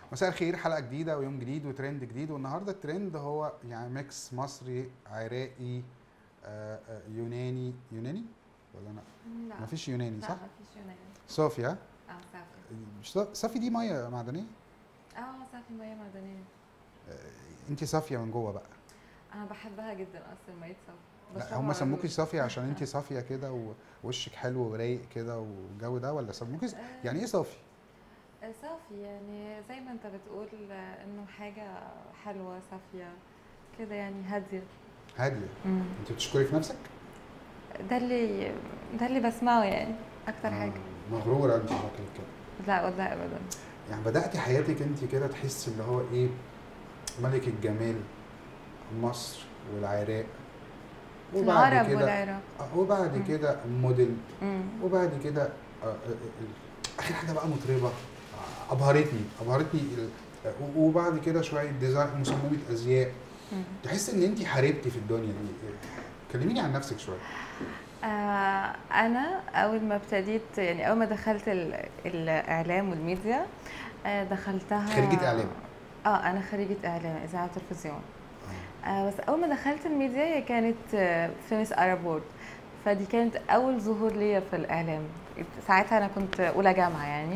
مساء الخير حلقه جديده ويوم جديد وترند جديد والنهارده الترند هو يعني ميكس مصري عراقي آه، آه، يوناني يوناني ولا انا لا مفيش يوناني لا صح مفيش يوناني صافي ها اه صافي مش صا- صافي دي ميه معدنيه اه صافي مية معدنية انت صافيه من جوه بقى انا بحبها جدا اصلا مية صافي لا بشربها هم على سموكي طول. صافيه عشان انت صافيه كده ووشك حلو ورايق كده والجو ده ولا سموكي آه، يعني ايه صافي آه، صافي يعني زي ما انت بتقول آه، انه حاجة حلوة صافية كده يعني هادية هاديه مم. انت بتشكري في نفسك ده اللي ده اللي بسمعه يعني اكتر حاجة آه، مغروره انت شكلك كده لا والله ابدا يعني بدأتي حياتك انت كده تحسي اللي هو ايه ملك الجمال مصر والعراق العرب كده والعراق آه، وبعد مم. كده موديل مم. وبعد كده آه، آه، آه، اخر حاجه بقى مطربه آه، ابهرتني ابهرتني ال- آه، وبعد كده شويه ديزاين مصممه ازياء مم. تحس ان انت حاربتي في الدنيا دي كلميني عن نفسك شويه آه، أنا أول ما ابتديت يعني أول ما دخلت ال- الإعلام والميديا آه، دخلتها خريجة إعلام. اه أنا خريجة إعلام إذاعة وتلفزيون آه، بس أول ما دخلت الميديا هي كانت آه، في مس أرابورد فدي كانت أول ظهور ليا في الإعلام ساعتها أنا كنت أولى جامعة يعني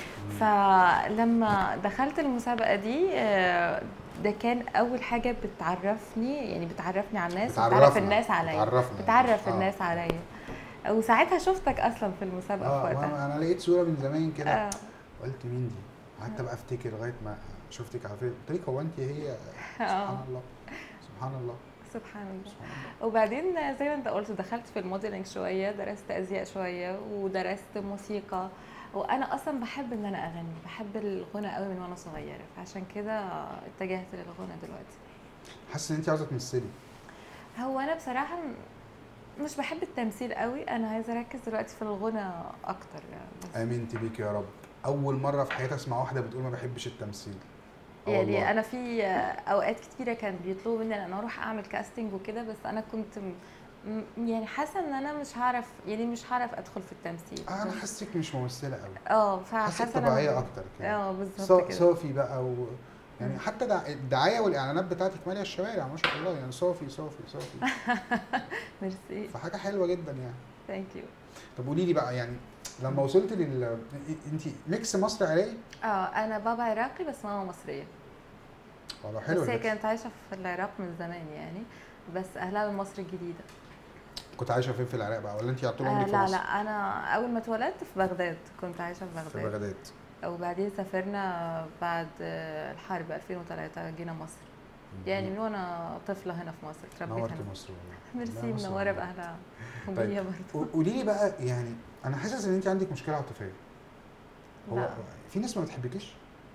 فلما دخلت المسابقة دي آه، ده كان أول حاجة بتعرفني يعني بتعرفني على الناس وبتعرف بتعرفنا- الناس عليا بتعرفنا. بتعرف آه. الناس عليا وساعتها شفتك اصلا في المسابقه اه في وقتها وأنا- انا لقيت صوره من زمان كده آه. قلت مين دي؟ قعدت بقى افتكر لغايه ما شفتك على فيسبوك قلت لك هو انت هي سبحان اه الله سبحان الله سبحان الله سبحان الله وبعدين زي ما انت قلت دخلت في الموديلنج شويه درست ازياء شويه ودرست موسيقى وانا اصلا بحب ان انا اغني بحب الغنى قوي من وانا صغيره فعشان كده اتجهت للغنى دلوقتي حاسس ان انت عاوزه تمثلي هو انا بصراحه مش بحب التمثيل قوي انا عايزه اركز دلوقتي في الغنى اكتر يعني بس امنت بيك يا رب اول مره في حياتي اسمع واحده بتقول ما بحبش التمثيل آه يعني والله. انا في اوقات كتيره كان بيطلبوا مني ان انا اروح اعمل كاستنج وكده بس انا كنت م- م- يعني حاسه ان انا مش هعرف يعني مش هعرف ادخل في التمثيل آه، انا حاسك مش ممثله قوي اه حاسك فحاسه إن أنا- طبيعيه اكتر كده اه بالظبط صا- كده صافي بقى و... يعني مم. حتى دع... الدعايه والاعلانات بتاعتك ماليه الشوارع ما شاء الله يعني صافي صافي صافي ميرسي فحاجه حلوه جدا يعني ثانك يو طب قولي لي بقى يعني لما وصلت لل انت ميكس مصري عراقي اه انا بابا عراقي بس ماما مصريه والله حلو بس هي الميكس. كانت عايشه في العراق من زمان يعني بس اهلها من مصر الجديده كنت عايشه فين في العراق بقى ولا انت على طول آه عمرك في لا مصر؟ لا انا اول ما اتولدت في بغداد كنت عايشه في في بغداد بغداد وبعدين سافرنا بعد آه، الحرب 2003 جينا مصر يعني من وانا طفله هنا في مصر اتربيت نورتي هنا مصر والله ميرسي لا، مصر منوره والله. باهلها طيب. وبيا برضه قولي لي بقى يعني انا حاسس ان انت عندك مشكله عاطفيه هو لا في ناس ما بتحبكيش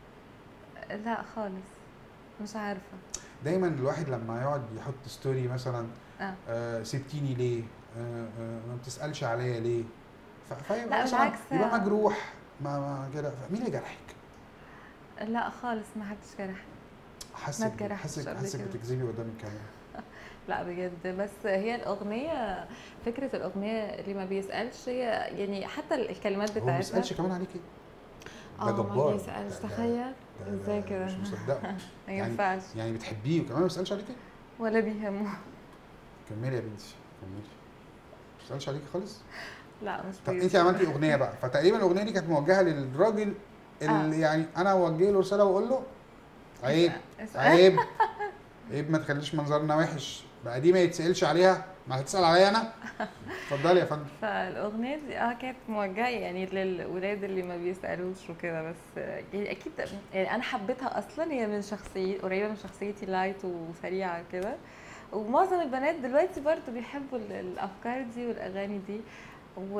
لا خالص مش عارفه دايما الواحد لما يقعد يحط ستوري مثلا اه آه سبتيني ليه آه آه ما بتسالش عليا ليه ف- فيبقى لا، مثلا بالعكس. يبقى مجروح ما, ما كده مين اللي جرحك؟ لا خالص ما حدش جرح حاسك اتجرحتش حاسك قبل حاسك كده. بتكذبي قدام الكاميرا لا بجد بس هي الاغنيه فكره الاغنيه اللي ما بيسالش هي يعني حتى الكلمات هو ما بتاعتها بيسالش كمان عليكي ده اه جبار ما بيسالش ده- ده- تخيل ده- ده ازاي كده مش مصدقه ما يعني- ينفعش يعني بتحبيه وكمان ما بيسالش عليكي ولا بيهمه كملي يا بنتي كملي ما بيسالش عليكي خالص لا مش طب بيهمه. انت عملتي اغنيه بقى فتقريبا الاغنيه دي كانت موجهه للراجل اللي يعني انا اوجه له رساله واقول له عيب اسأل. عيب عيب ما تخليش منظرنا وحش بقى دي ما يتسالش عليها ما هتسال عليا انا اتفضلي يا فندم فالاغنيه دي اه كانت موجهه يعني للولاد اللي ما بيسالوش وكده بس آه، يعني اكيد يعني انا حبيتها اصلا هي من شخصيتي قريبه من شخصيتي لايت وسريعه كده ومعظم البنات دلوقتي برضو بيحبوا ال- الافكار دي والاغاني دي و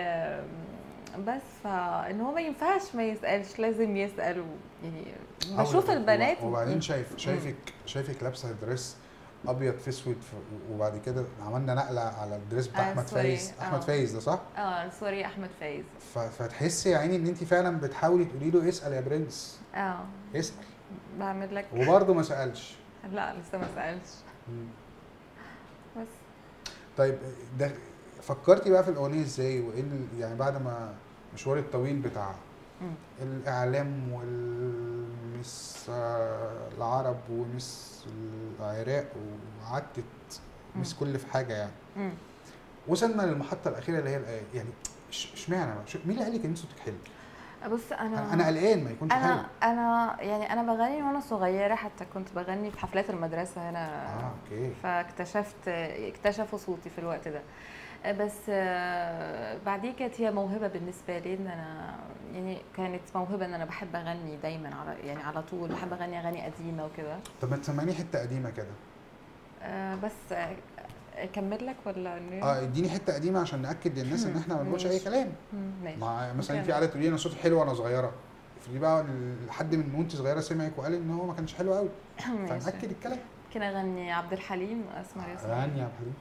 بس فان هو ما ينفعش ما يسالش لازم يسال و- يعني بشوف أو- البنات وبعدين شايف شايفك شايفك لابسه دريس ابيض في اسود ف- وبعد كده عملنا نقله على الدريس بتاع آه، احمد سوري. فايز احمد آه. فايز ده صح؟ اه سوري احمد فايز ف- فتحسي يا عيني ان انت فعلا بتحاولي تقولي له اسال يا برنس اه اسال بعمل لك وبرضه ما سالش لا لسه ما سالش مم. بس طيب ده فكرتي بقى في الاغنيه ازاي وايه ال- يعني بعد ما المشوار الطويل بتاع مم. الاعلام والمس آه، العرب ومس العراق وعدت مس مم. كل في حاجه يعني مم. وصلنا للمحطه الاخيره اللي هي الآ- يعني إش- اشمعنى بقى؟ شو- مين اللي قال لك ان صوتك حلو؟ بص انا انا قلقان ما يكونش حلو انا انا يعني انا بغني وانا صغيره حتى كنت بغني في حفلات المدرسه هنا اه اوكي فاكتشفت اكتشفوا صوتي في الوقت ده بس آه، بعديه كانت هي موهبه بالنسبه لي ان انا يعني كانت موهبه ان انا بحب اغني دايما على يعني على طول بحب اغني اغاني قديمه وكده طب ما تسمعني حته قديمه كده آه، بس آه، اكمل لك ولا إنه- اه اديني حته قديمه عشان ناكد للناس ان احنا ما بنقولش اي ماشي. كلام مم، ماشي مع مثلا ممكن. انت قاعده تقولي انا صوتي حلو وانا صغيره افرضي بقى حد من وانت صغيره سمعك وقال ان هو ما كانش حلو قوي ماشي فنأكد الكلام ممكن اغني عبد الحليم اسمر يا سمر غني يا حبيبي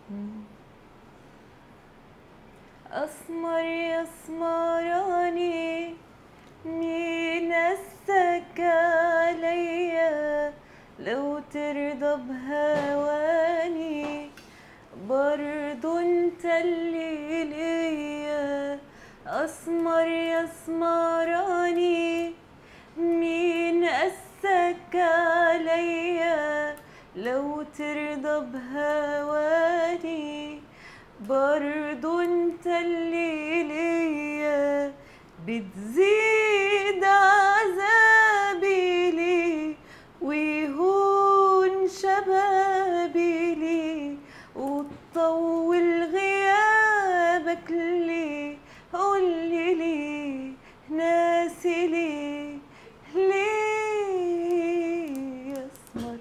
أسمر يا اسمراني مين أسك عليا لو ترضى بهواني برضو انت اللي ليا أسمر يا اسمراني مين أسك عليا لو ترضى بهواني برضو انت اللي ليا بتزيد عذابي لي ويهون شبابي لي وتطول غيابك لي قولي لي ناسي لي ليه اسمر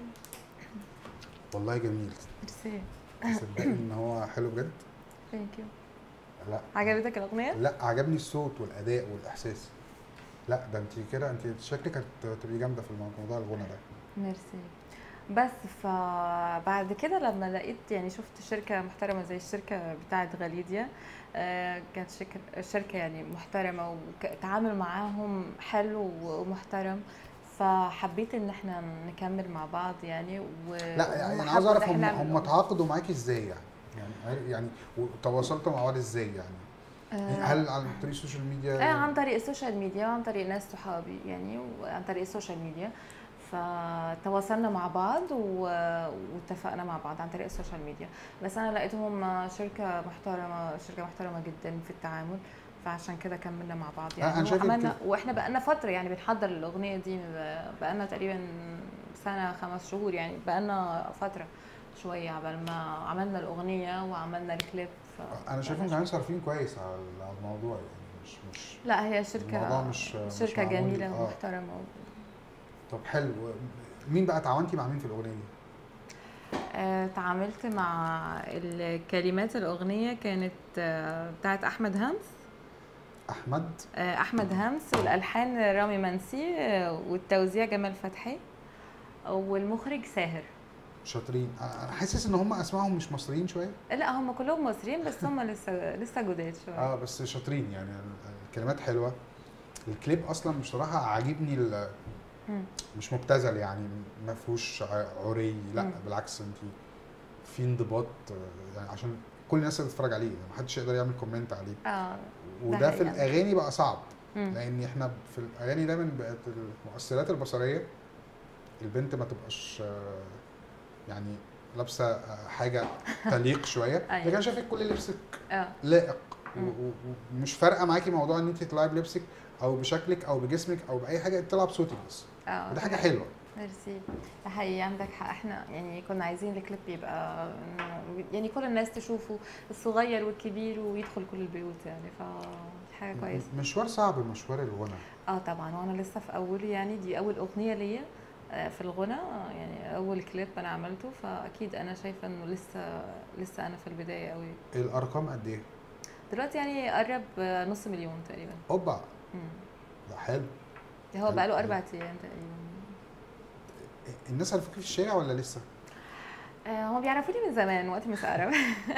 والله جميل ميرسي تصدقي ان هو حلو بجد ثانك يو لا عجبتك الاغنيه؟ لا عجبني الصوت والاداء والاحساس لا ده انت كده انت شكلك هتبقي جامده في موضوع الغنى ده ميرسي بس فبعد كده لما لقيت يعني شفت شركة محترمة زي الشركة بتاعت غاليديا آه، كانت شركة شركة يعني محترمة والتعامل معاهم حلو ومحترم فحبيت ان احنا نكمل مع بعض يعني و لا يعني وهم انا عاوز حبوا اعرف إن هم إحنا هم نعمل تعاقدوا معاكي ازاي يعني يعني يعني وتواصلتوا مع بعض ازاي يعني آه، هل عن طريق السوشيال ميديا ايه عن طريق السوشيال ميديا وعن طريق ناس صحابي يعني وعن طريق السوشيال ميديا فتواصلنا مع بعض و- واتفقنا مع بعض عن طريق السوشيال ميديا بس انا لقيتهم شركه محترمه شركه محترمه جدا في التعامل فعشان كده كملنا مع بعض أنا يعني شايف وعملنا إنتوا- واحنا بقالنا فتره يعني بنحضر الاغنيه دي بقالنا تقريبا سنه خمس شهور يعني بقالنا فتره شويه عبال ما عملنا الاغنيه وعملنا الكليب ف- انا شايفهم كمان صارفين كويس على على الموضوع يعني مش مش لا هي شركة الموضوع مش- مش شركة معمول- جميلة آه. ومحترمة طب حلو مين بقى تعاونتي مع مين في الاغنيه دي؟ آه، تعاملت مع الكلمات الأغنية كانت آه، بتاعت أحمد همس احمد آه، أحمد همس والألحان رامي منسي آه، والتوزيع جمال فتحي والمخرج ساهر شاطرين انا حاسس ان هم اسمائهم مش مصريين شويه لا هم كلهم مصريين بس هم لسه لسه جداد شوية اه بس شاطرين يعني الكلمات حلوه الكليب اصلا بصراحه عاجبني ال- مم. مش مبتذل يعني ما فيهوش ع- عري لا مم. بالعكس انت في انضباط آه، يعني عشان كل الناس اللي تتفرج عليه ما حدش يقدر يعمل كومنت عليه اه وده في حقيقة. الاغاني بقى صعب مم. لان احنا في الاغاني دايما بقت المؤثرات البصريه البنت ما تبقاش آه، يعني لابسه آه، حاجه تليق شويه أيوة. لكن انا شايفك كل لبسك اه لائق و- مم. و- ومش فارقه معاكي موضوع ان انت تطلعي بلبسك او بشكلك او بجسمك او باي حاجه انت طالعه بصوتك بس اه وده حاجه ده حقيقي. حلوه ميرسي ده حقيقي عندك حق احنا يعني كنا عايزين الكليب يبقى إنه يعني كل الناس تشوفه الصغير والكبير ويدخل كل البيوت يعني ف حاجه كويسه مشوار صعب مشوار الغنى اه طبعا وانا لسه في اولي يعني دي اول اغنيه ليا آه، في الغنى آه، يعني اول كليب انا عملته فاكيد انا شايفه انه لسه لسه انا في البدايه قوي الارقام قد ايه؟ دلوقتي يعني قرب آه، نص مليون تقريبا اوبا مم. ده حلو هو حلو. بقاله اربع ايام تقريبا الناس عرفوكي في الشارع ولا لسه؟ آه، هم بيعرفوني من زمان وقت مس ارب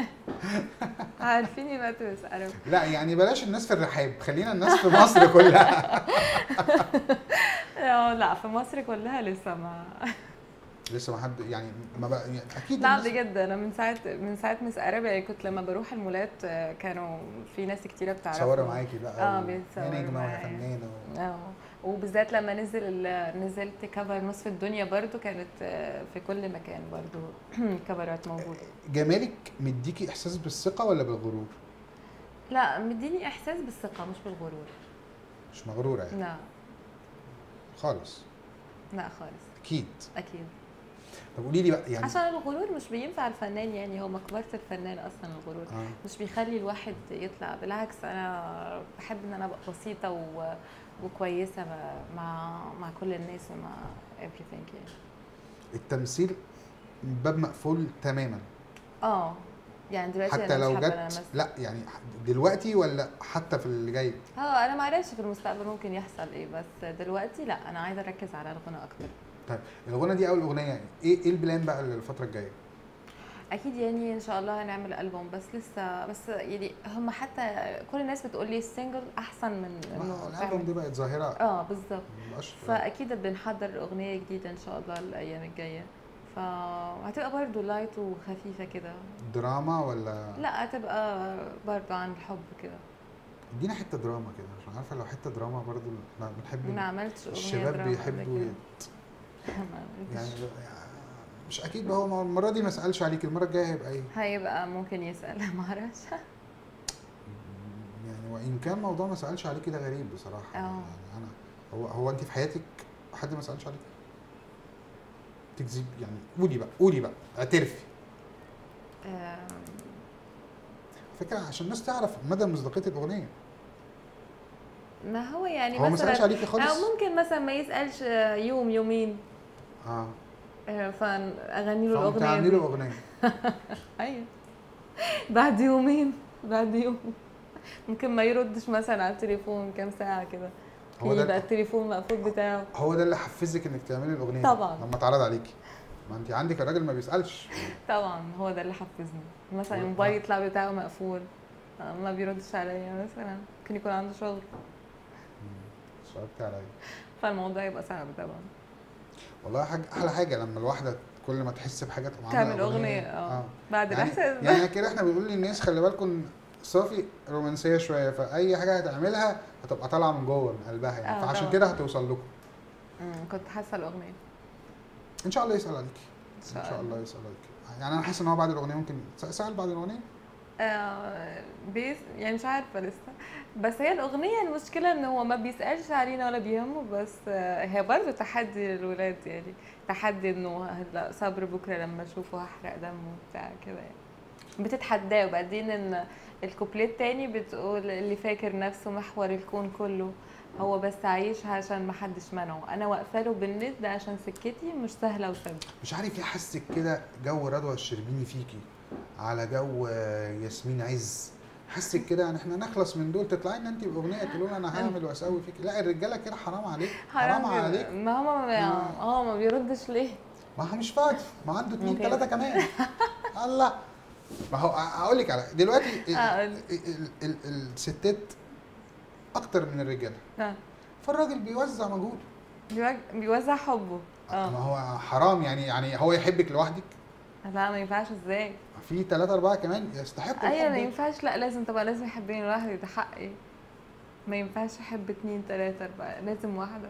عارفيني وقت مس ارب لا يعني بلاش الناس في الرحاب خلينا الناس في مصر كلها آه، لا في مصر كلها لسه ما لسه ما حد يعني ما بقى يعني اكيد لا الناس- بجد انا من ساعه من ساعه مس ارب يعني كنت لما بروح المولات آه، كانوا في ناس كتيره بتعرف صوروا معاكي بقى اه و- بيتصوروا يا نجمه ويا معايا. فنانه و- اه وبالذات لما نزل ال- نزلت كفر نصف الدنيا برضو كانت آه، في كل مكان برضو كفرات موجوده جمالك مديكي احساس بالثقه ولا بالغرور؟ لا مديني احساس بالثقه مش بالغرور مش مغروره يعني لا خالص لا خالص اكيد اكيد طب قولي لي بقى يعني عشان الغرور مش بينفع الفنان يعني هو مقبره الفنان اصلا الغرور اه مش بيخلي الواحد يطلع بالعكس انا بحب ان انا ابقى بسيطه و... وكويسه مع مع كل الناس ومع everything يعني التمثيل باب مقفول تماما اه يعني دلوقتي حتى انا لو مش حابه جت انا مثلا لا يعني دلوقتي ولا حتى في اللي جاي اه انا ما اعرفش في المستقبل ممكن يحصل ايه بس دلوقتي لا انا عايزه اركز على الغنى اكتر طيب الغنى دي اول اغنيه يعني ايه ايه البلان بقى للفتره الجايه اكيد يعني ان شاء الله هنعمل البوم بس لسه بس يعني هم حتى كل الناس بتقول لي السنجل احسن من ما انه الالبوم تعمل دي بقت ظاهره اه بالظبط مبقاش فاكيد بنحضر اغنيه جديده ان شاء الله الايام الجايه فهتبقى برضو لايت وخفيفه كده دراما ولا لا هتبقى برضو عن الحب كده ادينا حته دراما كده عشان عارفه لو حته دراما برضو احنا بنحب ما عملتش اغنيه الشباب دراما قبل بيحبوا كده. يت- ما يعني عملتش. مش اكيد بقى هو المره دي ما سالش عليك المره الجايه هيبقى ايه هيبقى ممكن يسال ما اعرفش يعني وان كان موضوع ما سالش عليكي ده غريب بصراحه اه. يعني انا هو هو انت في حياتك حد ما سالش عليك تكذب يعني قولي بقى قولي بقى اعترفي آم، فكره عشان الناس تعرف مدى مصداقيه الاغنيه ما هو يعني هو ما سالش مثلا عليكي خالص او ممكن مثلا ما يسالش آه، يوم يومين اه آه، فاغني له فقمت الاغنيه عاملين دي له اغنيه ايوه بعد يومين بعد يوم ممكن ما يردش مثلا على التليفون كام ساعه كده هو ده يبقى التليفون مقفول بتاعه هو ده اللي حفزك انك تعملي الاغنيه طبعا. لما اتعرض عليكي ما انت عندك الراجل ما بيسالش طبعا هو ده اللي حفزني مثلا و- الموبايل يطلع بتاعه مقفول آه، ما بيردش عليا مثلا ممكن يكون عنده شغل صعبت عليا فالموضوع يبقى صعب طبعا والله حاجة احلى حاجه لما الواحده كل ما تحس بحاجه تقوم عاملة تعمل اغنيه اه بعد يعني الاحساس ده يعني كده احنا بنقول للناس خلي بالكم صافي رومانسيه شويه فاي حاجه هتعملها هتبقى طالعه من جوه من قلبها يعني آه، فعشان طبعا. كده هتوصل لكم مم، كنت حاسه الاغنيه ان شاء الله يسال عليكي ان ان شاء الله يسال عليكي يعني انا حاسس ان هو بعد الاغنيه ممكن سال بعد الاغنيه آه بيس يعني مش عارفه لسه بس هي الاغنيه المشكله ان هو ما بيسالش علينا ولا بيهمه بس آه هي برضه تحدي للولاد يعني تحدي انه هلا صبر بكره لما اشوفه هحرق دمه وبتاع كده يعني بتتحداه وبعدين ان الكوبليه التاني بتقول اللي فاكر نفسه محور الكون كله هو بس عايشها عشان ما حدش منعه انا واقفه له بالند ده عشان سكتي مش سهله وسد مش عارف ليه حاسك كده جو رضوى الشربيني فيكي على جو آه، ياسمين عز حاسك كده يعني احنا نخلص من دول تطلعي ان انت باغنيه تقولوا لي انا هعمل واسوي فيكي لا الرجاله كده حرام عليك حرام جدا. عليك ما هو ما اه ما بيردش ليه ما هو مش فاضي ما عنده اتنين ممكن. تلاته كمان الله ما هو هقول لك على دلوقتي ال- آه. ال- ال- ال- الستات اكتر من الرجاله آه. فالراجل بيوزع مجهوده بيوج- بيوزع حبه ما اه هو حرام يعني يعني هو يحبك لوحدك لا ما ينفعش ازاي في ثلاثة أربعة كمان يستحقوا ايوه ما الحب ينفعش لا لازم طبعا لازم يحبني لوحدي ده حقي ما ينفعش احب اتنين تلاته اربعه لازم واحده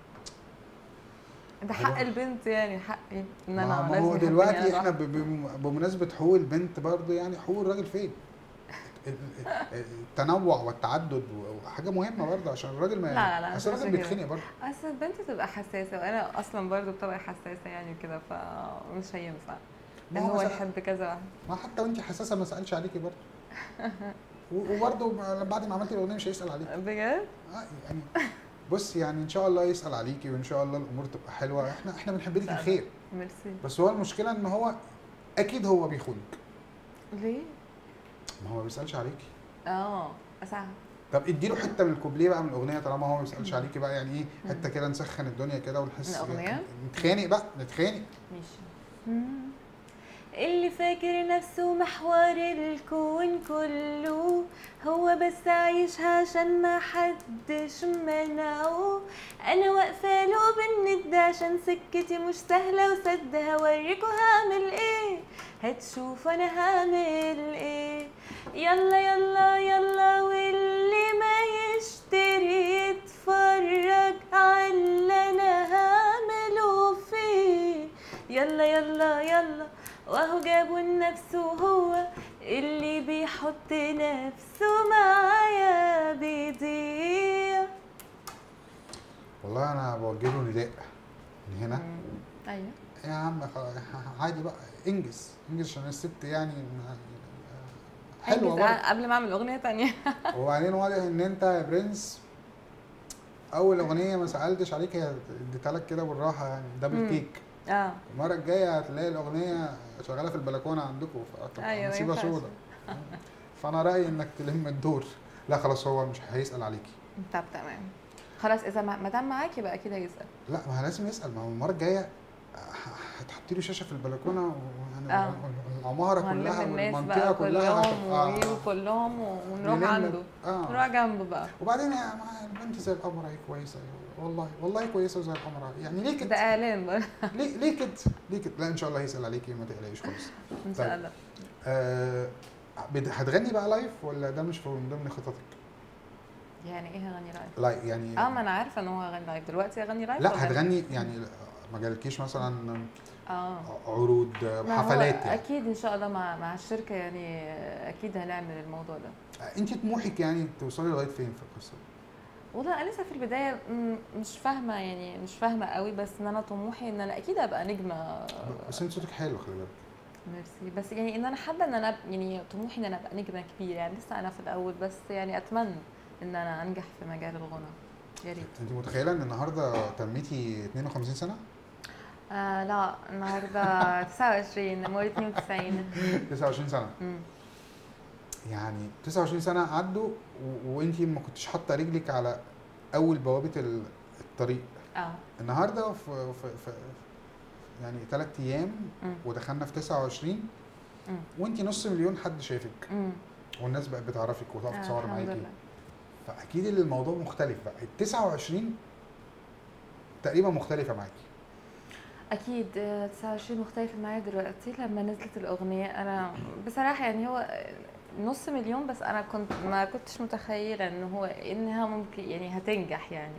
ده حق هو- البنت يعني حقي ان ما انا ما لازم هو يحبني دلوقتي أنا احنا لوحدي. ب- ب- بمناسبة حقوق البنت برضه يعني حقوق الراجل فين؟ ال- ال- التنوع والتعدد وحاجة مهمة برضه عشان الراجل ما لا، لا، لا، أصل مش الراجل كده. بيتخنق برضه اصل البنت تبقى حساسه وانا اصلا برضو بطبعي حساسه يعني كده فمش هينفع ان ما هو هو مثلا- يحب كذا واحده ما حتى وانت حساسة ما سألش عليكي برضه و- وبرضه بعد ما عملتي الأغنية مش هيسأل عليكي بجد آه يعني بص يعني إن شاء الله يسأل عليكي وإن شاء الله الأمور تبقى حلوة احنا احنا بنحب لك لا، لا. الخير ميرسي بس هو المشكلة إن هو أكيد هو بيخونك ليه ما هو ما بيسألش عليكي اه صح طب اديله حته من الكوبليه بقى من الاغنيه طالما هو ما بيسالش عليكي بقى يعني ايه حته كده نسخن الدنيا كده ونحس من الأغنية؟ نتخانق بقى نتخانق ماشي اللي فاكر نفسه محور الكون كله هو بس عايشها عشان ما حدش منعه انا واقفه له بالند عشان سكتي مش سهلة وسد هوريكوا هعمل ايه هتشوف انا هعمل ايه يلا يلا يلا واللي ما يشتري يتفرج على اللي انا هعمله فيه يلا يلا يلا واهو جابوا لنفسه هو اللي بيحط نفسه معايا بيضيع والله انا بوجه له نداء من هنا ايوه يا عم خلاص، عادي بقى انجز انجز عشان الست يعني حلوه هنجز برضه قبل ما اعمل اغنيه تانية وبعدين واضح ان انت يا برنس اول اغنيه ما سالتش عليك هي اديتها لك كده بالراحه يعني دبل مم. تيك اه المره الجايه هتلاقي الاغنيه شغاله في البلكونه عندكم أيوة، ما مصيبه ينفعش. سودا فانا رايي انك تلم الدور لا خلاص هو مش هيسال عليكي طب تمام خلاص اذا ما ما دام معاك يبقى اكيد هيسال لا ما هو لازم يسال ما هو المره الجايه هتحطي له شاشه في البلكونه ويعني آه. العماره وهنلم كلها الناس والمنطقه بقى كلها كلهم هتبقى- ويجوا كلهم ونروح نلم- عنده اه نروح جنبه بقى وبعدين يا ما البنت زي القمر هي كويسه والله والله كويسه وزي القمر يعني ليه ده كده اعلان بقى ليه ليه كده ليه كده لا ان شاء الله هيسال عليكي ما تقلقيش خالص ان طيب. شاء الله آه بت- هتغني بقى لايف ولا ده مش في من ضمن خططك يعني ايه هغني لايف لا يعني اه ما انا عارفه ان هو هغني لايف دلوقتي هغني لايف لا ولا- هتغني يعني ما جالكيش مثلا اه عروض ما هو حفلات يعني اكيد ان شاء الله مع مع الشركه يعني اكيد هنعمل الموضوع ده انت طموحك يعني توصلي لغايه فين في القصه والله انا لسه في البدايه م- مش فاهمه يعني مش فاهمه قوي بس ان انا طموحي ان انا اكيد ابقى نجمه بس انت صوتك حلو خلي بالك ميرسي بس يعني ان انا حابه ان انا يعني طموحي ان انا ابقى نجمه كبيره يعني لسه انا في الاول بس يعني اتمنى ان انا انجح في مجال الغنى يا ريت انت متخيله ان النهارده تميتي 52 سنه آه لا النهارده 29 نمر 92 29 سنه مم. يعني 29 سنه عدوا و- وانت ما كنتش حاطه رجلك على اول بوابه ال- الطريق اه النهارده في, في, في يعني ثلاث ايام مم. ودخلنا في 29 مم. وانت نص مليون حد شافك مم. والناس بقت بتعرفك وتقف آه، تصور الحمد معاكي لله. فاكيد اللي الموضوع مختلف بقى ال 29 تقريبا مختلفه معاكي اكيد آه، 29 مختلفه معايا دلوقتي لما نزلت الاغنيه انا بصراحه يعني هو آه، نص مليون بس انا كنت ما كنتش متخيله ان هو انها ممكن يعني هتنجح يعني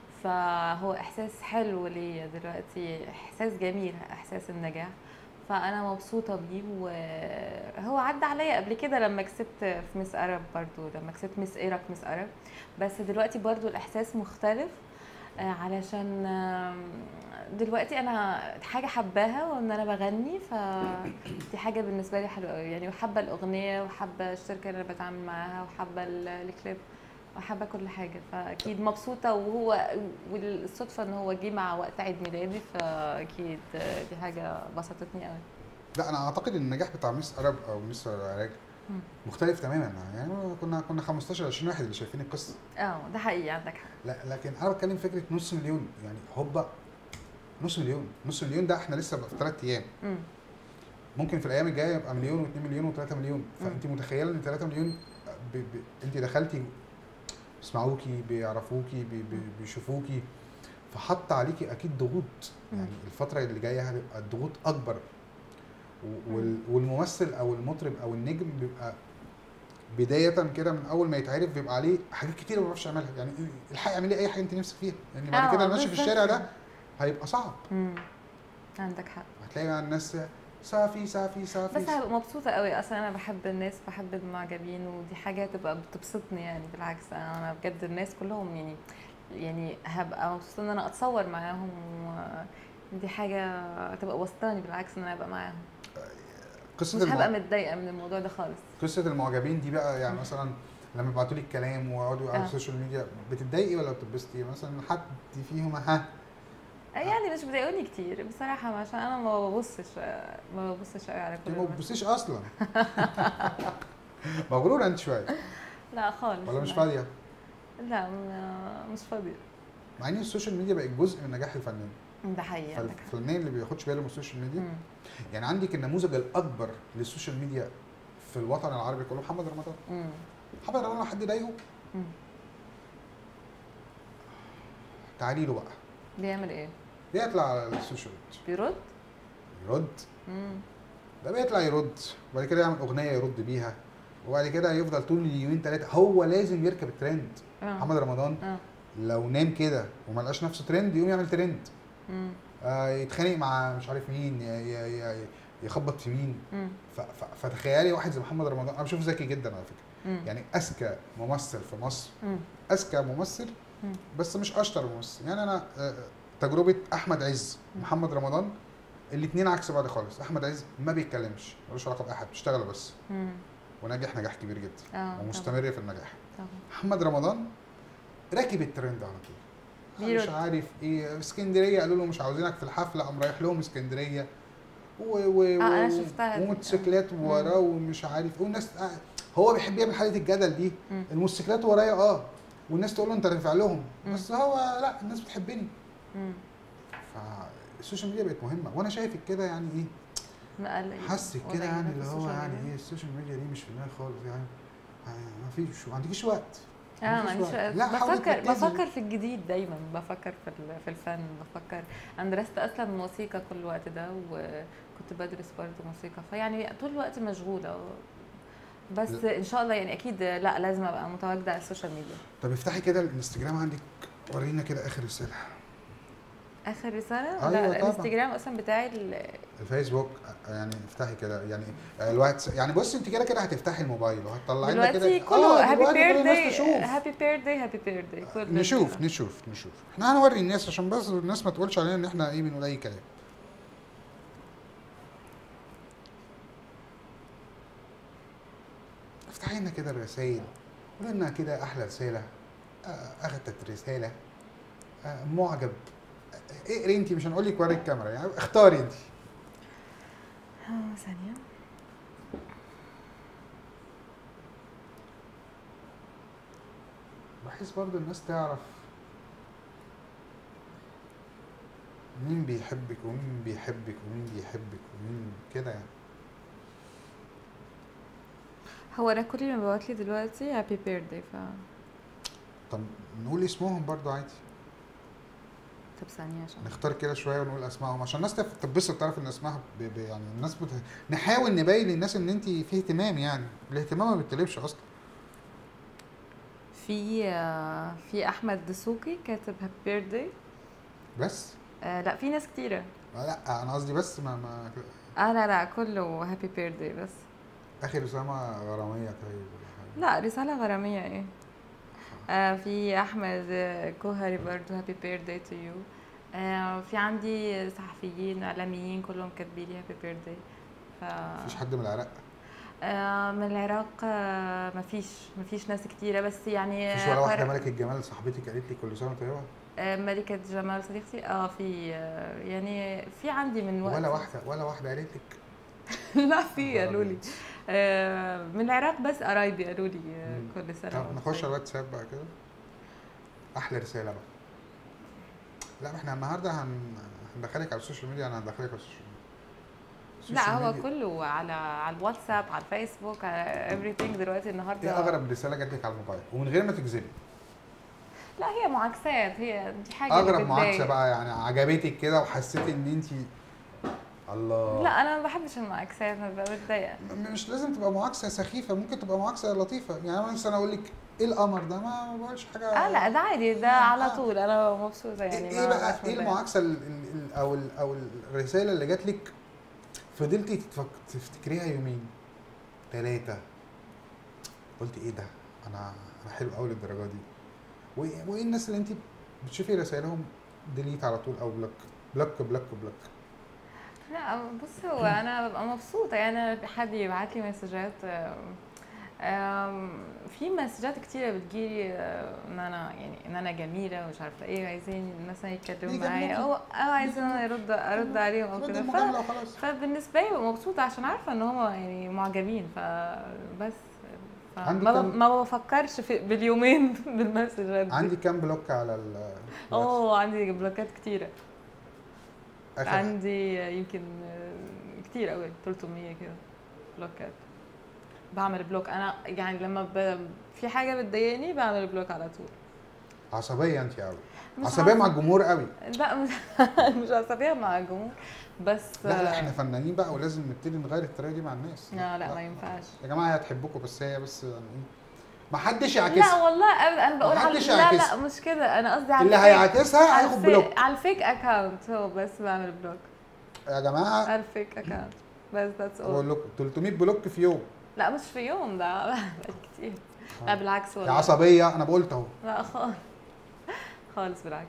فهو احساس حلو ليا دلوقتي احساس جميل احساس النجاح فانا مبسوطه بيه وهو عدى عليا قبل كده لما كسبت في مس ارب برضو لما كسبت مس ايرك مس ارب بس دلوقتي برضو الاحساس مختلف آه، علشان آم، دلوقتي انا حاجه حباها وان انا بغني فدي حاجه بالنسبه لي حلوه قوي يعني وحابه الاغنيه وحابه الشركه اللي انا بتعامل معاها وحابه ال- الكليب وحابه كل حاجه فاكيد مبسوطه وهو والصدفه ان هو جه مع وقت عيد ميلادي فاكيد آه، دي حاجه بسطتني قوي لا انا اعتقد ان النجاح بتاع مس ارب او مس عراج مم. مختلف تماما يعني كنا كنا 15 20 واحد اللي شايفين القصه اه ده حقيقي عندك حق لا لكن انا بتكلم فكره نص مليون يعني هوبا نص مليون نص مليون ده احنا لسه بقى في ثلاث ايام مم. ممكن في الايام الجايه يبقى مليون و2 مليون و3 مليون فانت متخيله ان 3 مليون ب... ب... انت دخلتي بيسمعوكي بيعرفوكي بي... بي... بيشوفوكي فحط عليكي اكيد ضغوط مم. يعني الفتره اللي جايه هتبقى الضغوط اكبر و- وال... والممثل او المطرب او النجم بيبقى بداية كده من أول ما يتعرف بيبقى عليه حاجات كتير ما بيعرفش يعملها، يعني الحقي اعملي أي حاجة أنت نفسك فيها، لأن بعد آه، كده ماشي في بالظبط. الشارع ده هيبقى صعب، مم. عندك حق هتلاقي بقى الناس صافي صافي صافي بس هبقى مبسوطة قوي اصلا انا بحب الناس بحب المعجبين ودي حاجة هتبقى بتبسطني يعني بالعكس انا بجد الناس كلهم يعني يعني هبقى مبسوطة ان انا اتصور معاهم ودي حاجة هتبقى وسطاني بالعكس ان انا ابقى معاهم قصة مش هبقى المع... متضايقة من الموضوع ده خالص قصة المعجبين دي بقى يعني مثلا لما يبعتوا لي الكلام ويقعدوا على آه. السوشيال ميديا بتتضايقي ولا بتتبسطي؟ مثلا حد فيهم ها يعني مش بيضايقوني كتير بصراحة عشان انا ما ببصش ما ببصش قوي على كل انت ما الناس. بتبصيش اصلا مغرورة انت شوية لا خالص ولا مش لا. فاضية؟ لا م- مش فاضية مع ان السوشيال ميديا بقت جزء من نجاح الفنان، ده حقيقي عندك حق فالفنان اللي بياخدش باله من السوشيال ميديا مم. يعني عندك النموذج الاكبر للسوشيال ميديا في الوطن العربي كله محمد رمضان مم. محمد رمضان لو حد ضايقه مم. تعالي له بقى بيعمل ايه؟ يطلع على السوشيال ميديا بيرد يرد مم. ده بيطلع يرد وبعد كده يعمل اغنيه يرد بيها وبعد كده يفضل طول اليومين ثلاثه هو لازم يركب الترند اه محمد رمضان اه لو نام كده وما لقاش نفسه ترند يقوم يعمل ترند مم. آه يتخانق مع مش عارف مين ي- ي- ي- يخبط في مين مم. ف- ف- فتخيلي واحد زي محمد رمضان انا بشوفه ذكي جدا على فكره مم. يعني اذكى ممثل في مصر مم. اذكى ممثل مم. بس مش اشطر ممثل يعني انا آه، تجربه احمد عز ومحمد رمضان الاثنين عكس بعض خالص احمد عز ما بيتكلمش ملوش علاقه باحد بيشتغل بس مم. وناجح نجاح كبير جدا اه ومستمر في النجاح طبعا محمد رمضان راكب الترند على طول مش بيرد. عارف ايه اسكندريه قالوا له مش عاوزينك في الحفله قام رايح لهم اسكندريه و و آه، أنا و- شفتها دي. وموتوسيكلات وراه ومش عارف ايه والناس آه، هو بيحب يعمل حاله الجدل دي مم. الموتوسيكلات ورايا اه والناس تقول له انت رافع لهم مم. بس هو لا الناس بتحبني مم. فالسوشيال ميديا بقت مهمه وانا شايفك كده يعني ايه مقلق حاسك ولا كده يعني يهمك اللي هو السوشيال يعني ميديا؟ ايه السوشيال ميديا دي مش في دماغي خالص يعني آه، ما فيش ما عندكيش وقت اه ما مفيش عنديش وقت. وقت. لا، حاولي بفكر تركزي. بفكر في الجديد دايما بفكر في ال- في الفن بفكر انا درست اصلا موسيقى كل الوقت ده وكنت بدرس برضه موسيقى فيعني طول الوقت مشغوله بس ان شاء الله يعني اكيد لا لازم ابقى متواجده على السوشيال ميديا طب افتحي كده الانستجرام عندك ورينا كده اخر رساله اخر رساله أيوة لا طبعا. الانستجرام اصلا بتاعي ال- الفيسبوك يعني افتحي كده يعني الواتس يعني بص انت كده كده هتفتحي الموبايل وهتطلعي لنا كده دلوقتي كله هابي دلوقتي كل الناس بيرثداي تشوف هابي بيرثداي هابي بيرثداي كل نشوف نشوف نشوف احنا هنوري الناس عشان بس الناس ما تقولش علينا ان احنا ايه بنقول اي كلام افتحي لنا كده الرسائل قولي لنا كده احلى رساله آه، اخدت رساله آه، معجب آه، اقري انت مش هنقول لك وري الكاميرا يعني اختاري انت آه، ثانيه بحيث برضو الناس تعرف مين بيحبك ومين بيحبك ومين بيحبك ومين كده يعني هو انا كل اللي ببعت لي دلوقتي هابي بيرثداي ف طب نقول اسمهم برضو عادي طب ثانيه عشان نختار كده شويه ونقول اسمائهم عشان الناس تف- تتبسط تعرف ان اسمها ب... ب... يعني الناس بت... نحاول نبين للناس ان انت في اهتمام يعني الاهتمام ما بيتطلبش اصلا في آه، في احمد دسوقي كاتب هابي بيرثداي بس آه لا في ناس كتيره آه، لا انا قصدي بس ما, ما اه لا لا كله هابي بيرثداي بس اخر اسامه غراميه طيب ولا حاجة. لا رساله غراميه ايه آه في احمد آه، كوهري برضو هابي بيرثداي تو يو في عندي صحفيين اعلاميين كلهم كاتبين لي هابي بيرثداي ف مفيش حد من العراق آه من العراق آه مفيش مفيش ناس كتيره بس يعني مفيش ولا واحده قر- ملكه جمال صاحبتك قالت لي كل سنه وانت طيبه آه، ملكة جمال صديقتي اه في آه، يعني في عندي من وقت ولا واحده ولا واحده قالت لك لا في قالوا لي آه، من العراق بس قرايبي قالوا لي آه، مم. كل سنه طب وأنت نخش على طيب. الواتساب بقى كده احلى رساله بقى لا ما احنا النهارده هن... هندخلك على السوشيال ميديا انا هندخلك على السوشيال ميديا لا السوشيال هو ميديا- كله على على الواتساب على الفيسبوك على everything دلوقتي النهارده ايه اغرب رساله جات لك على الموبايل ومن غير ما تكذبي لا هي معاكسات هي دي حاجه اللي اغرب معاكسه بتضايق. بقى يعني عجبتك كده وحسيتي ان انت الله لا انا ما بحبش المعاكسات انا ببقى متضايقه م- مش لازم تبقى معاكسه سخيفه ممكن تبقى معاكسه لطيفه يعني انا مثلا اقول لك ايه القمر ده ما ما بقولش حاجه اه لا ده عادي ده آه. على طول انا مبسوطه يعني ايه ما بقى بقاش ايه متضايقة. المعاكسه ال- ال- ال- او ال- او الرساله اللي جات لك فضلتي تتفك... تفتكريها يومين ثلاثه قلت ايه ده انا انا حلو قوي للدرجه دي وايه وإيه الناس اللي انت بتشوفي رسائلهم ديليت على طول او بلوك بلوك بلوك بلوك لا بص هو انا ببقى مبسوطه يعني أنا حد يبعت لي مسجات آم، آم، في مسجات كتيره بتجيلي آه، ان انا يعني ان انا جميله ومش عارفه ايه عايزين مثلا يتكلموا يجاملوكي. معايا او او عايزين أنا ارد ارد عليهم او رد كده ف- المجامله وخلاص فبالنسبه لي ببقى مبسوطه عشان عارفه ان هم يعني معجبين فبس عندك ما, كم- ما بفكرش في باليومين بالمسجات دي عندي كام بلوك على ال الواتس؟ اه عندي بلوكات كتيره آخر عندي يمكن آه، كتير قوي 300 كده بلوكات بعمل بلوك انا يعني لما ب... في حاجه بتضايقني بعمل بلوك على طول عصبيه انت قوي مش عصبيه عارفة. مع الجمهور قوي لا مش مش عصبيه مع الجمهور بس لا لا احنا فنانين بقى ولازم نبتدي نغير الطريقه دي مع الناس لا لا ما ينفعش يا جماعه هي هتحبكم بس هي بس يعني ايه ما حدش يعكسها لا والله ابدا انا بقول على محدش لا لا يعكسها. مش كده انا قصدي على اللي الفيك- هيعكسها على هياخد الفيك- بلوك على الفيك اكونت هو بس بعمل بلوك يا جماعه على الفيك اكونت بس ذاتس بقول اول لكم 300 بلوك في يوم لا مش في يوم ده بقى كتير لا بالعكس يا والله عصبيه انا قلت اهو لا خالص خالص بالعكس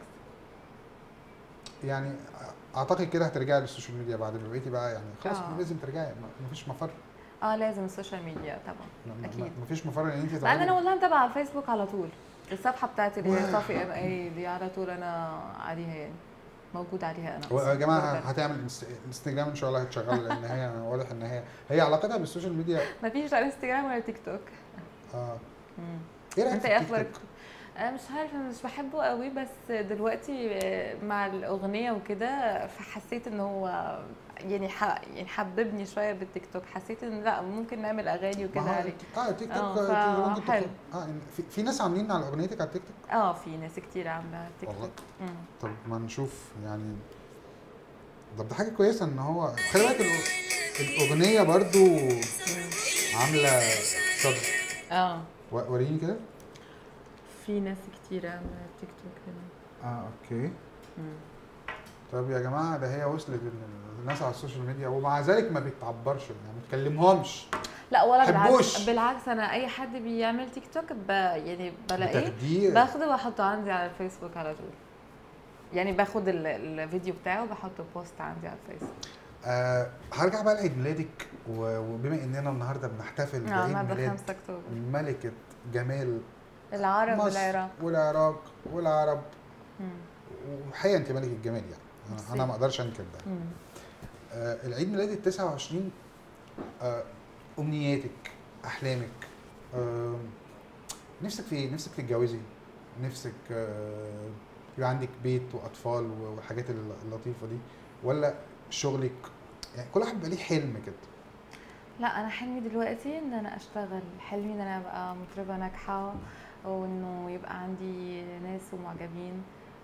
يعني اعتقد كده هترجعي للسوشيال ميديا بعد ما بقيتي بقى يعني خلاص آه. لازم ترجعي ما- مفيش مفر اه لازم السوشيال ميديا طبعا ما- ما- أكيد. مفيش مفر ان انت مع ان انا تقعدي- والله متابعه على الفيسبوك على طول الصفحه بتاعتي اللي هي واو. صافي ام اي دي على طول انا عليها يعني موجود عليها انا هو أصلاً. يا جماعه برضه. هتعمل انست- انستجرام ان شاء الله هتشغل لان هي واضح ان هي هي علاقتها بالسوشيال ميديا مفيش لا انستجرام ولا تيك توك اه مم. ايه رايك انت في ايه التيك اخبارك توك؟ انا مش عارفه انا مش بحبه قوي بس دلوقتي آه، مع الاغنيه وكده فحسيت ان هو يعني ح... يعني حببني شويه بالتيك توك حسيت ان لا ممكن نعمل اغاني وكده ما هو عليه اه تيك توك اه، آه، ف- ممكن حلو. تاخد- اه إن في, في ناس عاملين على اغنيتك على التيك توك اه في ناس كتير عامله تيك والله توك مم. طب ما نشوف يعني طب ده حاجه كويسه ان هو خلي بالك الأغ- الاغنيه برضو مم. عامله صدى اه و- وريني كده في ناس كتير عامله تيك توك هنا اه اوكي مم. طب يا جماعه ده هي وصلت ان الناس على السوشيال ميديا ومع ذلك ما بتعبرش يعني ما تكلمهمش لا ولا حبوش. بالعكس بالعكس انا اي حد بيعمل تيك توك ب... يعني بلاقيه بتاخديه باخده واحطه عندي على الفيسبوك على طول يعني باخد ال- الفيديو بتاعه وبحطه بوست عندي على الفيسبوك آه هرجع بقى لعيد ميلادك و- وبما اننا النهارده بنحتفل اه بعيد النهارده ميلاد 5 اكتوبر ملكه جمال العرب مصر والعراق والعراق والعرب مم. وحقيقه انت ملكه الجمال يعني أنا- ميرسي. انا ما اقدرش انكر ده مم. آه العيد ميلاد ال 29 آه امنياتك احلامك آه نفسك في ايه؟ نفسك تتجوزي نفسك آه يبقى عندك بيت واطفال والحاجات اللطيفه دي ولا شغلك يعني كل واحد بيبقى ليه حلم كده لا انا حلمي دلوقتي ان انا اشتغل حلمي ان انا ابقى مطربه ناجحه وانه يبقى عندي ناس ومعجبين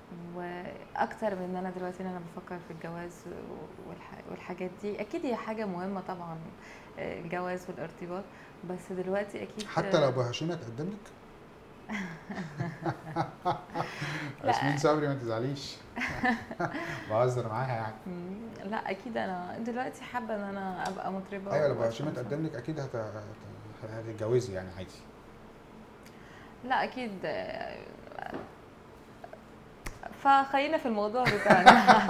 واكتر من ان انا دلوقتي ان انا بفكر في الجواز والح- والحاجات دي اكيد هي حاجه مهمه طبعا آه، الجواز والارتباط بس دلوقتي اكيد حتى لو ابو هشيم اتقدم لك لا. ياسمين صبري ما تزعليش بهزر معاها يعني مم، لا اكيد انا دلوقتي حابه ان انا ابقى مطربه ايوه لو ابو وأبقى هشيم اتقدم لك اكيد هت- هت- هتتجوزي يعني عادي لا اكيد آه، فخلينا في الموضوع بتاعنا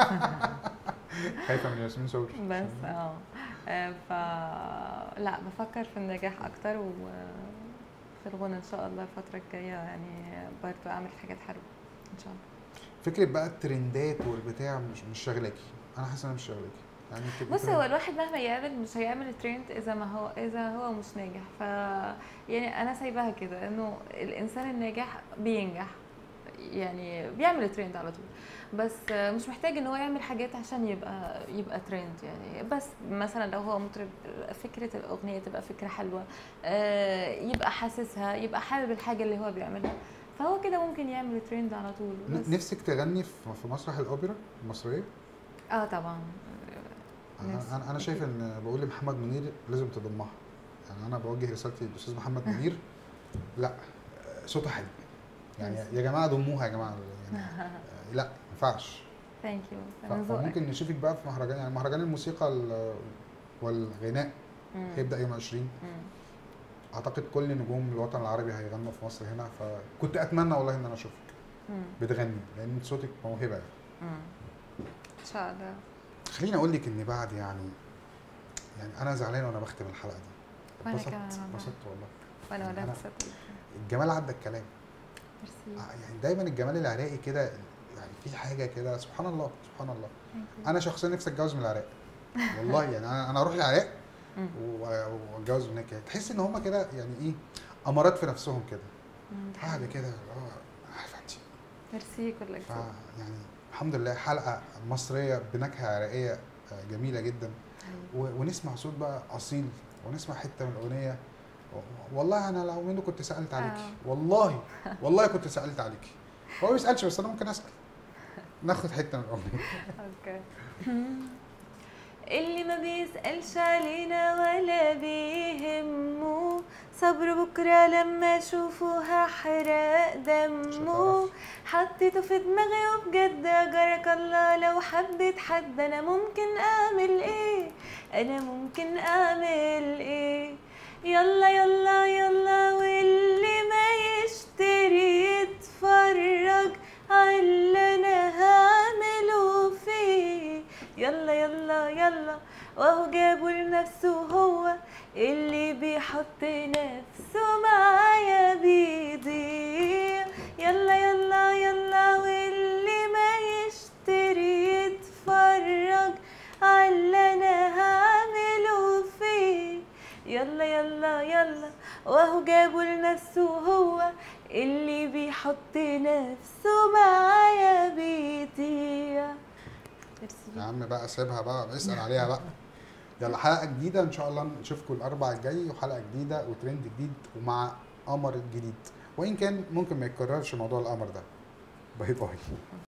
خايفه من ياسمين صبري بس اه آه، ف لا بفكر في النجاح اكتر وفي الغنى ان شاء الله الفتره الجايه يعني برضه اعمل حاجات حلوه ان شاء الله فكره بقى الترندات والبتاع مش مش شاغلاكي انا حاسس انها مش شاغلاكي يعني تبقي بص هو الواحد مهما يعمل مش هيعمل ترند اذا ما هو اذا هو مش ناجح ف يعني انا سايباها كده انه الانسان الناجح بينجح يعني بيعمل ترند على طول بس مش محتاج ان هو يعمل حاجات عشان يبقى يبقى ترند يعني بس مثلا لو هو مطرب فكره الاغنيه تبقى فكره حلوه آه، يبقى حاسسها يبقى حابب الحاجه اللي هو بيعملها فهو كده ممكن يعمل ترند على طول بس ن- نفسك تغني في في مسرح الاوبرا المصريه اه طبعا انا نفسي. انا, أنا شايف ان بقول لمحمد منير لازم تضمها يعني انا بوجه رسالتي للاستاذ محمد منير لا آه، صوتها حلو يعني ميرسي. يا جماعه ضموها يا جماعه يعني آه، لا ما ينفعش ثانك يو ف- فممكن نشوفك بقى في مهرجان يعني مهرجان الموسيقى ال- والغناء هيبدا يوم 20 اعتقد كل نجوم الوطن العربي هيغنوا في مصر هنا فكنت اتمنى والله ان انا اشوفك بتغني لان صوتك موهبه يعني. ان شاء الله خليني اقول لك ان بعد يعني يعني انا زعلان وانا بختم الحلقه دي وأنا اتبسطت- كمان والله. اتبسطت والله وانا ولا أنا- انبسطت الجمال عدى الكلام ميرسي آه، يعني دايما الجمال العراقي كده يعني في حاجه كده سبحان الله سبحان الله Thank you. انا شخصيا نفسي اتجوز من العراق والله يعني انا انا اروح العراق مم. و- واتجوز هناك كده تحس ان هم كده يعني ايه امارات في نفسهم كده مم. قاعده كده اه عارفه انت ميرسي كلك ف يعني الحمد لله حلقه مصريه بنكهه عراقيه آه، جميله جدا و- ونسمع صوت بقى اصيل ونسمع حته من الاغنيه و- والله انا لو منه كنت سالت عليكي آه. والله والله كنت سالت عليكي هو ما بيسالش بس انا ممكن اسال ناخد حته من الاغنيه اوكي اللي ما بيسألش علينا ولا بيهمه صبر بكرة لما اشوفه هحرق دمه حطيته في دماغي وبجد اجرك الله لو حبيت حد انا ممكن اعمل ايه انا ممكن اعمل ايه يلا يلا يلا واللي ما يشتري يتفرج على اللي انا هعمله فيه يلا يلا يلا وهو جابه لنفسه هو اللي بيحط نفسه معايا بيضيع يلا يلا يلا واللي ما يشتري يتفرج على اللي انا هعمله فيه يلا يلا يلا وهو جابه لنفسه هو اللي بيحط نفسه معايا بيضيع ميرسي يا عم بقى سيبها بقى اسال عليها بقى يلا حلقه جديده ان شاء الله نشوفكم الاربع الجاي وحلقه جديده وترند جديد ومع قمر جديد وان كان ممكن ما يتكررش موضوع القمر ده باي باي